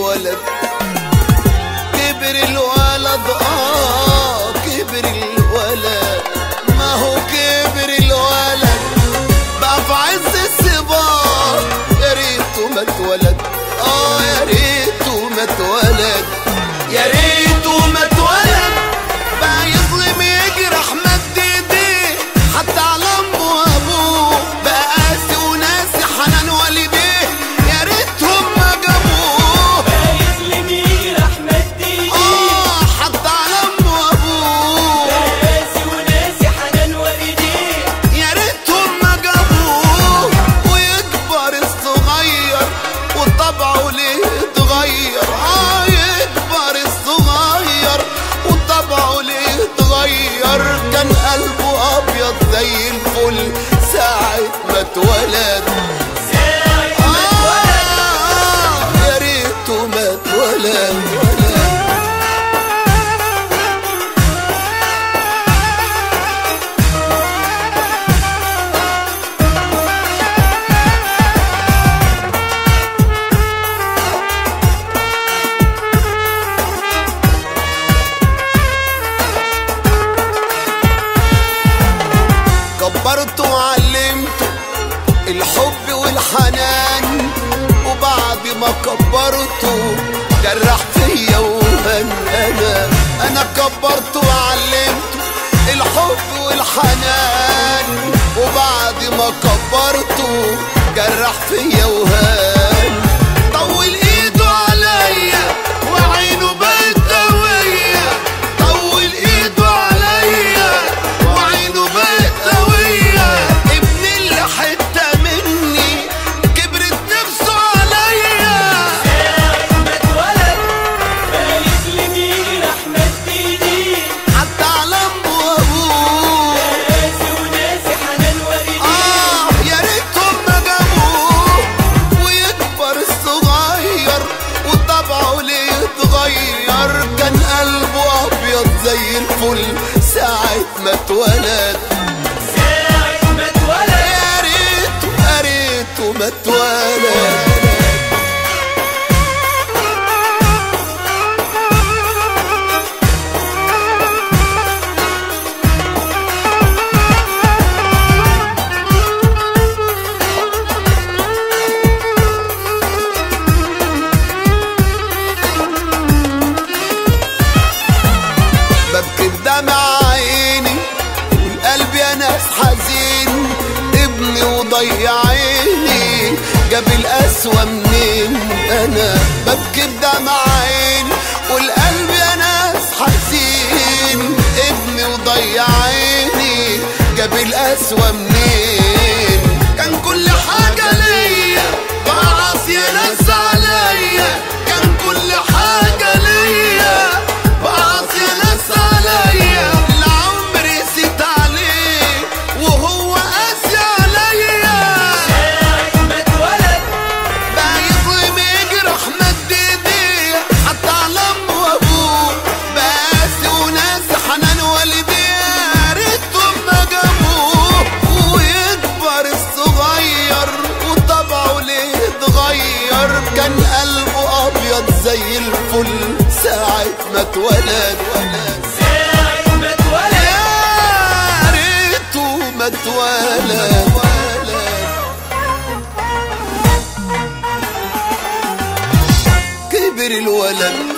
الولد كبر الولد اه كبر الولد ما هو كبر الولد بقى في عز الصبار يا ريته ما اتولد اه يا ريته ما اتولد يا ريته ما اتولد بقى يظلم يجرح مد ايديه حتى على امه وابوه بقى قاسي وناسي حنان والديه يا ريتهم ما جابوه يظلم يجرح مد ايديه اه حتى على امه وابوه قاسي وناسي حنان والديه يا ريتهم ما جابوه ويكبر الصغير وطبعه ليه اتغير اه يكبر الصغير وطبعه ليه اتغير كان قلبه ابيض زي الفل ساعة ما اتولد ساعة ما اتولد آه يا ريته ما اتولد كبرته وعلمته الحب والحنان وبعد ما كبرته جرح فيا وهن انا انا كبرته وعلمته الحب والحنان وبعد ما كبرته جرح فيا وهان طول ايده عليا وعينه بقت قوية طول ايده عليا وعينه بقت قوية ابن اللي حتة مني كبرت نفسه عليا ساعة ما اتولد بقى يظلم يجرح مد ايديه حتى على امه وابوه قاسي وناسي حنان والديه آه يا ريتهم ما جابوه ويكبر الصغير وطبعه ليه اتغير كان قلبه ابيض زي الفل ساعة ما اتولد ساعة ما اتولد يا ريته يا ريته ما اتولد ببكي بدمع عيني والقلب يا ناس حزين ابني وضيع عيني جاب القسوة منين انا ببكي بدمع عيني والقلب يا ناس حزين ابني وضيع عيني جاب القسوة منين كان كل حاجة ليا بعص يا ناس عليا كان كل حاجة ليا بعص يا ناس عليا العمر سيت عليه وهو قاسي عليا ساعة ما اتولد بقى يظلم يجرح مد ايديه حتى على امه وابوه بقى قاسي وناسي حنان والديه يا ريتهم ما جابوه ويكبر الصغير وطبعه ليه اتغير كان قلبه ابيض زي الفل ساعة ما اتولد ساعة ما اتولد يا ريته ما اتولد كبر الولد